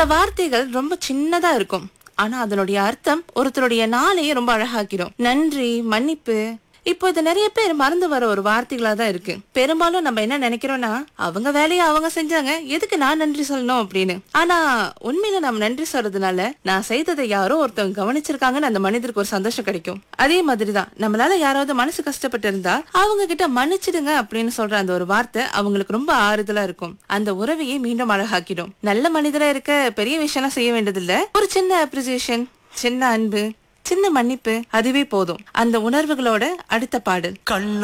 சில வார்த்தைகள் ரொம்ப சின்னதா இருக்கும் ஆனா அதனுடைய அர்த்தம் ஒருத்தருடைய நாளையே ரொம்ப அழகாக்கிடும் நன்றி மன்னிப்பு இப்போ இது நிறைய பேர் மறந்து வர ஒரு வார்த்தைகளா தான் இருக்கு பெரும்பாலும் நம்ம என்ன நினைக்கிறோம்னா அவங்க வேலையை அவங்க செஞ்சாங்க எதுக்கு நான் நன்றி சொல்லணும் அப்படின்னு ஆனா உண்மையில நம்ம நன்றி சொல்றதுனால நான் செய்ததை யாரோ ஒருத்தவங்க கவனிச்சிருக்காங்கன்னு அந்த மனிதருக்கு ஒரு சந்தோஷம் கிடைக்கும் அதே மாதிரிதான் நம்மளால யாராவது மனசு கஷ்டப்பட்டு இருந்தா அவங்க கிட்ட மன்னிச்சிடுங்க அப்படின்னு சொல்ற அந்த ஒரு வார்த்தை அவங்களுக்கு ரொம்ப ஆறுதலா இருக்கும் அந்த உறவையே மீண்டும் அழகாக்கிடும் நல்ல மனிதரா இருக்க பெரிய விஷயம்லாம் செய்ய வேண்டியதில்ல ஒரு சின்ன அப்ரிசியேஷன் சின்ன அன்பு சின்ன மன்னிப்பு அதுவே போதும் அந்த உணர்வுகளோட அடுத்த பாடல் கண்ண